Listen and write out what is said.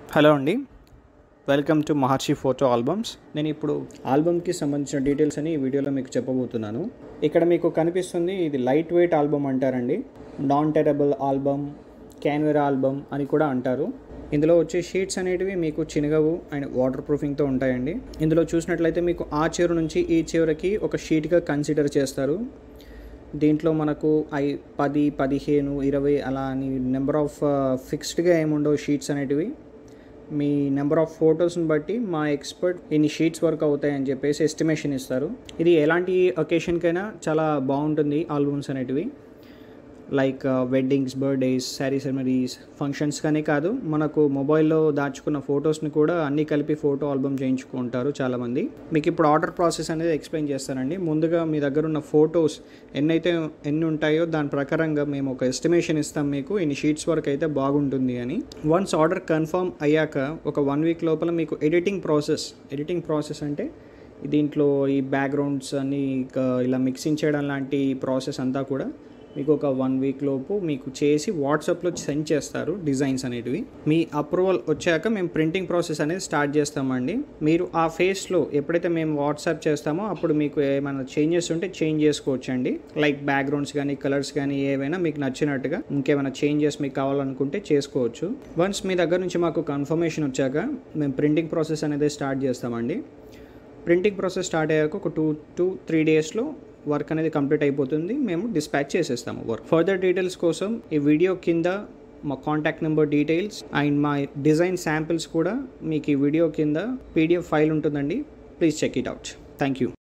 hello అండి welcome to Maharshi photo albums నేను ఇప్పుడు ఆల్బమ్కి సంబంధించిన డీటెయిల్స్ అని ఈ వీడియోలో మీకు చెప్పబోతున్నాను ఇక్కడ మీకు కనిపిస్తుంది ఇది లైట్ వెయిట్ ఆల్బమ్ అంటారండి non tearable album Canvera album అని కూడా అంటారు ఇందులో వచ్చే షీట్స్ అనేటివి మీకు చినగవు అండ్ వాటర్ ప్రూఫింగ్తో ఉంటాయండి ఇందులో చూసినట్లయితే మీకు ఆ చివరి నుంచి ఈ చివరికి ఒక షీట్గా కన్సిడర్ చేస్తారు దీంట్లో మనకు ఐ పది పదిహేను ఇరవై అలా అని నెంబర్ ఆఫ్ ఫిక్స్డ్గా ఏముండవు షీట్స్ అనేటివి మీ నెంబర్ ఆఫ్ ఫొటోస్ని బట్టి మా ఎక్స్పర్ట్ ఇన్ని షీట్స్ వర్క్ అవుతాయని చెప్పేసి ఎస్టిమేషన్ ఇస్తారు ఇది ఎలాంటి ఒకేషన్కైనా చాలా బాగుంటుంది ఆల్బమ్స్ అనేటివి like weddings birthdays sari ceremonies functions కానీ కాదు మనకు మొబైల్లో దాచుకున్న ఫొటోస్ని కూడా అన్నీ కలిపి ఫోటో ఆల్బమ్ చేయించుకుంటారు చాలామంది మీకు ఇప్పుడు ఆర్డర్ ప్రాసెస్ అనేది ఎక్స్ప్లెయిన్ చేస్తానండి ముందుగా మీ దగ్గర ఉన్న ఫొటోస్ ఎన్నైతే ఎన్ని ఉంటాయో దాని ప్రకారంగా మేము ఒక ఎస్టిమేషన్ ఇస్తాం మీకు ఇన్ని షీట్స్ వరకు అయితే బాగుంటుంది అని వన్స్ ఆర్డర్ కన్ఫర్మ్ అయ్యాక ఒక వన్ వీక్ లోపల మీకు ఎడిటింగ్ ప్రాసెస్ ఎడిటింగ్ ప్రాసెస్ అంటే దీంట్లో ఈ బ్యాక్గ్రౌండ్స్ అన్ని ఇంకా ఇలా మిక్సింగ్ చేయడం లాంటి ప్రాసెస్ అంతా కూడా మీకు ఒక వన్ వీక్ లోపు మీకు చేసి వాట్సాప్లో సెండ్ చేస్తారు డిజైన్స్ అనేటివి మీ అప్రూవల్ వచ్చాక మేము ప్రింటింగ్ ప్రాసెస్ అనేది స్టార్ట్ చేస్తామండి మీరు ఆ ఫేస్లో ఎప్పుడైతే మేము వాట్సాప్ చేస్తామో అప్పుడు మీకు ఏమైనా చేంజెస్ ఉంటే చేంజ్ చేసుకోవచ్చండి లైక్ బ్యాక్గ్రౌండ్స్ కానీ కలర్స్ కానీ ఏవైనా మీకు నచ్చినట్టుగా ఇంకేమైనా చేంజెస్ మీకు కావాలనుకుంటే చేసుకోవచ్చు వన్స్ మీ దగ్గర నుంచి మాకు కన్ఫర్మేషన్ వచ్చాక మేము ప్రింటింగ్ ప్రాసెస్ అనేది స్టార్ట్ చేస్తామండి ప్రింటింగ్ ప్రాసెస్ స్టార్ట్ అయ్యాక ఒక టూ టూ త్రీ డేస్లో వర్క్ అనేది కంప్లీట్ అయిపోతుంది మేము డిస్పాచ్ చేసేస్తాము వర్క్ ఫర్దర్ డీటెయిల్స్ కోసం ఈ వీడియో కింద మా కాంటాక్ట్ నెంబర్ డీటెయిల్స్ అండ్ మా డిజైన్ శాంపిల్స్ కూడా మీకు ఈ వీడియో కింద పీడిఎఫ్ ఫైల్ ఉంటుందండి please check it out thank you